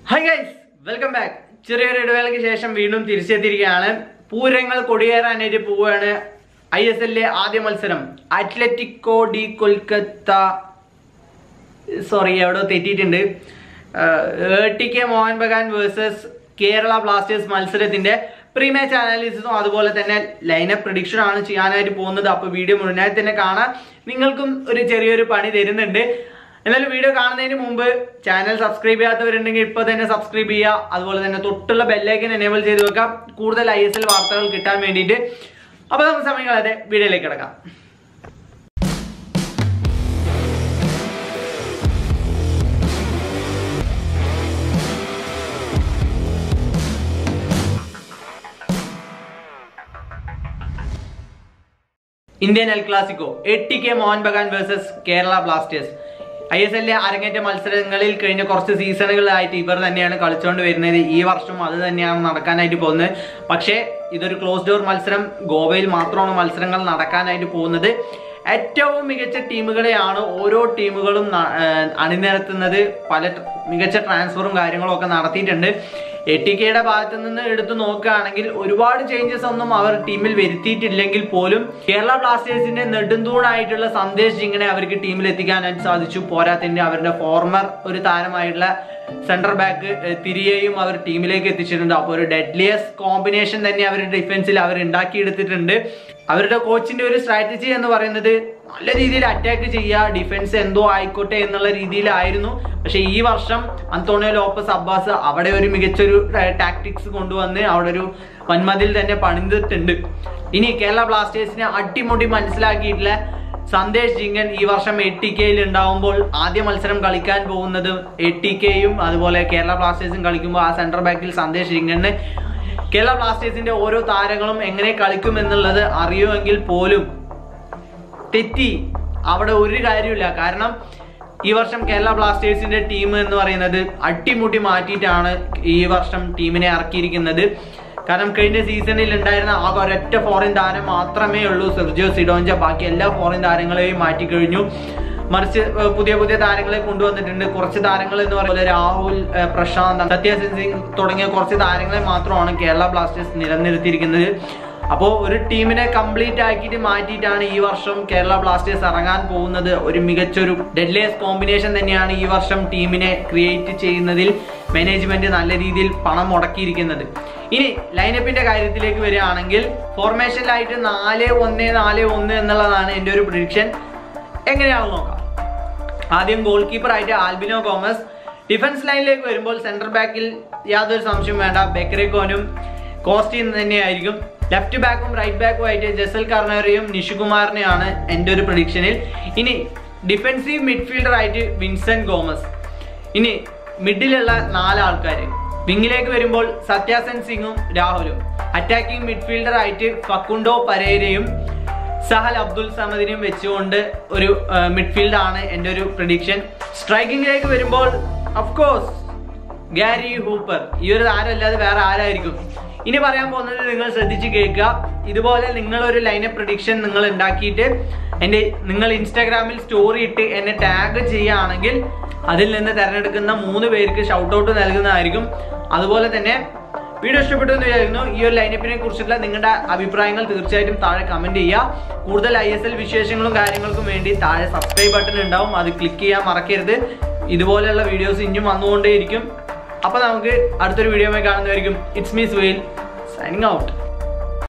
hi guys welcome back ചെറിയൊരു ഇടവേളയ്ക്ക് ശേഷം വീണ്ടും തിരിച്ചെത്തിയിരിക്കുകയാണ് പൂരങ്ങൾ കൊടിയേറാനായിട്ട് പോവുകയാണ് ഐ എസ് എല്ലിലെ ആദ്യ മത്സരം അത്ലറ്റിക്കോ ഡി കൊൽക്കത്ത സോറി എവിടെ തെറ്റിയിട്ടുണ്ട് T K Mohun Bagan versus Kerala Blasters മത്സരത്തിന്റെ പ്രീ മാച്ച് അനാലിസിസും അതുപോലെ തന്നെ ലൈനപ്പ് പ്രഡിക്ഷൻ ആണ് ചെയ്യാനായിട്ട് പോകുന്നത് അപ്പോൾ വീഡിയോ മുഴുവനായി തന്നെ കാണാം നിങ്ങൾക്കും ഒരു ചെറിയൊരു പണി തരുന്നുണ്ട് എന്നാലും വീഡിയോ കാണുന്നതിന് മുമ്പ് ചാനൽ സബ്സ്ക്രൈബ് ചെയ്യാത്തവരുണ്ടെങ്കിൽ ഇപ്പോൾ തന്നെ സബ്സ്ക്രൈബ് ചെയ്യുക അതുപോലെ തന്നെ തൊട്ടുള്ള ബെല്ലൈക്കൻ എനേബിൾ ചെയ്ത് വെക്കാം കൂടുതൽ ഐ എസ് എൽ വാർത്തകൾ കിട്ടാൻ വേണ്ടിയിട്ട് അപ്പോൾ നമുക്ക് സമയം കളയാതെ വീഡിയോയിലേക്ക് കിടക്കാം Indian El Clasico A T K Mohun Bagan versus Kerala Blasters I S എല്ലിലെ അരങ്ങേറ്റ മത്സരങ്ങളിൽ കഴിഞ്ഞ കുറച്ച് സീസണുകളായിട്ട് ഇവർ തന്നെയാണ് കളിച്ചുകൊണ്ട് വരുന്നത് ഈ വർഷം അത് തന്നെയാണ് നടക്കാനായിട്ട് പോകുന്നത് പക്ഷേ ഇതൊരു ക്ലോസ് ഡോർ മത്സരം ഗോവയിൽ മാത്രമാണ് മത്സരങ്ങൾ നടക്കാനായിട്ട് പോകുന്നത് ഏറ്റവും മികച്ച ടീമുകളെയാണ് ഓരോ ടീമുകളും ന- ഏർ അണിനിരത്തുന്നത് പല ട്ര- മികച്ച ട്രാൻസ്ഫറും കാര്യങ്ങളും ഒക്കെ നടത്തിയിട്ടുണ്ട് എ ടി കെയുടെ ഭാഗത്ത് നിന്ന് എടുത്തു നോക്കുകയാണെങ്കിൽ ഒരുപാട് ചേഞ്ചസ് ഒന്നും അവർ ടീമിൽ വരുത്തിയിട്ടില്ലെങ്കിൽ പോലും കേരള ബ്ലാസ്റ്റേഴ്സിന്റെ നെടുന്തൂണായിട്ടുള്ള സന്ദേശ് ഇങ്ങനെ അവർക്ക് ടീമിൽ എത്തിക്കാനായിട്ട് സാധിച്ചു പോരാത്തിന്റെ അവരുടെ ഫോർമർ ഒരു താരമായിട്ടുള്ള സെന്റർ ബാക്ക് തിരികെയും അവർ ടീമിലേക്ക് എത്തിച്ചിട്ടുണ്ട് അപ്പോൾ ഒരു ഡെഡ്ലിയസ് കോമ്പിനേഷൻ തന്നെ അവരുടെ ഡിഫൻസിൽ അവർ ഉണ്ടാക്കിയെടുത്തിട്ടുണ്ട് അവരുടെ കോച്ചിന്റെ ഒരു സ്ട്രാറ്റജി എന്ന് പറയുന്നത് നല്ല രീതിയിൽ അറ്റാക്ക് ചെയ്യുക ഡിഫൻസ് എന്തോ ആയിക്കോട്ടെ എന്നുള്ള രീതിയിലായിരുന്നു പക്ഷെ ഈ വർഷം അന്തോണിയോ ലോപ്പസ് അബ്ബാസ് അവിടെ ഒരു മികച്ചൊരു ടാക്ടിക്സ് കൊണ്ടുവന്ന് അവിടെ ഒരു വൻമതിൽ തന്നെ പണിതിട്ടുണ്ട് ഇനി കേരള ബ്ലാസ്റ്റേഴ്സിനെ അട്ടിമുട്ടി മനസ്സിലാക്കിയിട്ടുള്ള സന്ദേശ് ജിങ്കൻ ഈ വർഷം എ ടി കെയിൽ ഉണ്ടാവുമ്പോൾ ആദ്യ മത്സരം കളിക്കാൻ പോകുന്നത് എ ടി കെയും അതുപോലെ കേരള ബ്ലാസ്റ്റേഴ്സും കളിക്കുമ്പോൾ ആ സെന്റർ ബാക്കിൽ സന്ദേശ് ജിങ്കന് കേരള ബ്ലാസ്റ്റേഴ്സിന്റെ ഓരോ താരങ്ങളും എങ്ങനെ കളിക്കും എന്നുള്ളത് അറിയുമെങ്കിൽ പോലും തെറ്റി അവിടെ ഒരു കാര്യമില്ല കാരണം ഈ വർഷം കേരള ബ്ലാസ്റ്റേഴ്സിന്റെ ടീം എന്ന് പറയുന്നത് അട്ടിമുട്ടി മാറ്റിയിട്ടാണ് ഈ വർഷം ടീമിനെ ഇറക്കിയിരിക്കുന്നത് കാരണം കഴിഞ്ഞ സീസണിൽ ഉണ്ടായിരുന്ന ആ ഒരൊറ്റ ഫോറിൻ താരം മാത്രമേ ഉള്ളൂ സെർജിയോ സിഡോഞ്ച ബാക്കി എല്ലാ ഫോറിൻ താരങ്ങളെയും മാറ്റി കഴിഞ്ഞു മറിച്ച് ഏർ പുതിയ പുതിയ താരങ്ങളെ കൊണ്ടുവന്നിട്ടുണ്ട് കുറച്ച് താരങ്ങൾ എന്ന് പറയുന്നത് രാഹുൽ ഏർ പ്രശാന്ത് സത്യസൻ സിംഗ് തുടങ്ങിയ കുറച്ച് താരങ്ങളെ മാത്രമാണ് കേരള ബ്ലാസ്റ്റേഴ്സ് നിലനിർത്തിയിരിക്കുന്നത് അപ്പോൾ ഒരു ടീമിനെ കംപ്ലീറ്റ് ആക്കിയിട്ട് മാറ്റിയിട്ടാണ് ഈ വർഷം കേരള ബ്ലാസ്റ്റേഴ്സ് ഇറങ്ങാൻ പോകുന്നത് ഒരു മികച്ചൊരു ഡെഡ്ലേസ് കോമ്പിനേഷൻ തന്നെയാണ് ഈ വർഷം ടീമിനെ ക്രിയേറ്റ് ചെയ്യുന്നതിൽ മാനേജ്മെന്റ് നല്ല രീതിയിൽ പണം മുടക്കിയിരിക്കുന്നത് ഇനി ലൈനപ്പിന്റെ കാര്യത്തിലേക്ക് വരികയാണെങ്കിൽ ഫോർമേഷനിലായിട്ട് നാല് ഒന്ന് നാല് ഒന്ന് എന്നുള്ളതാണ് എൻ്റെ ഒരു പ്രിഡിക്ഷൻ എങ്ങനെയാണെന്ന് നോക്കാം ആദ്യം ഗോൾ കീപ്പർ ആയിട്ട് ആൽബിനോ ഗോമസ് ഡിഫൻസ് ലൈനിലേക്ക് വരുമ്പോൾ സെന്റർ ബാക്കിൽ യാതൊരു സംശയം വേണ്ട ബെക്കറിക്കോനും കോസ്റ്റിൻ തന്നെയായിരിക്കും ലെഫ്റ്റ് ബാക്കും റൈറ്റ് ബാക്കും ആയിട്ട് ജസൽ കർണറിയും നിഷുകുമാറിനെയാണ് എൻ്റെ ഒരു പ്രഡിക്ഷനിൽ ഇനി ഡിഫൻസീവ് മിഡ്ഫീൽഡർ ആയിട്ട് വിൻസെന്റ് ഗോമസ് ഇനി മിഡിലുള്ള നാല് ആൾക്കാർ വിങ്ങിലേക്ക് വരുമ്പോൾ സത്യാസൻ സിംഗും രാഹുലും അറ്റാക്കിംഗ് മിഡ്ഫീൽഡർ ആയിട്ട് ഫക്കുണ്ടോ പരേരയും സഹൽ അബ്ദുൽ സമദിനെയും വെച്ചുകൊണ്ട് ഒരു മിഡ്ഫീൽഡ് ആണ് എൻ്റെ ഒരു പ്രഡിക്ഷൻ സ്ട്രൈക്കിങ്ങിലേക്ക് വരുമ്പോൾ കോഴ്സ് ഗാരി ഹൂപ്പർ ഈ ഒരു താരമല്ലാതെ വേറെ ആരായിരിക്കും ഇനി പറയാൻ പോകുന്നത് നിങ്ങൾ ശ്രദ്ധിച്ച് കേൾക്കുക ഇതുപോലെ നിങ്ങൾ ഒരു ലൈനപ്പ് പ്രഡിക്ഷൻ നിങ്ങൾ ഉണ്ടാക്കിയിട്ട് എൻ്റെ നിങ്ങൾ ഇൻസ്റ്റാഗ്രാമിൽ സ്റ്റോറി ഇട്ട് എന്നെ ടാഗ് ചെയ്യുകയാണെങ്കിൽ അതിൽ നിന്ന് തിരഞ്ഞെടുക്കുന്ന മൂന്ന് പേർക്ക് ഷൗട്ട് ഔട്ട് നൽകുന്നതായിരിക്കും അതുപോലെ തന്നെ വീഡിയോ ഇഷ്ടപ്പെട്ടു എന്ന് വിചാരിക്കുന്നു ഈ ഒരു ലൈനപ്പിനെ കുറിച്ചുള്ള നിങ്ങളുടെ അഭിപ്രായങ്ങൾ തീർച്ചയായിട്ടും താഴെ കമന്റ് ചെയ്യുക കൂടുതൽ ഐ എസ് എൽ വിശേഷങ്ങളും കാര്യങ്ങൾക്കും വേണ്ടി താഴെ സബ്സ്ക്രൈബ് ബട്ടൺ ഉണ്ടാവും അത് ക്ലിക്ക് ചെയ്യാൻ മറക്കരുത് ഇതുപോലെയുള്ള വീഡിയോസ് ഇനിയും വന്നുകൊണ്ടേയിരിക്കും അപ്പോൾ നമുക്ക് അടുത്തൊരു വീഡിയോയുമായി കാണുന്നതായിരിക്കും ഇറ്റ്സ് മീസ് വെയിൽ സൈനിങ് ഔട്ട്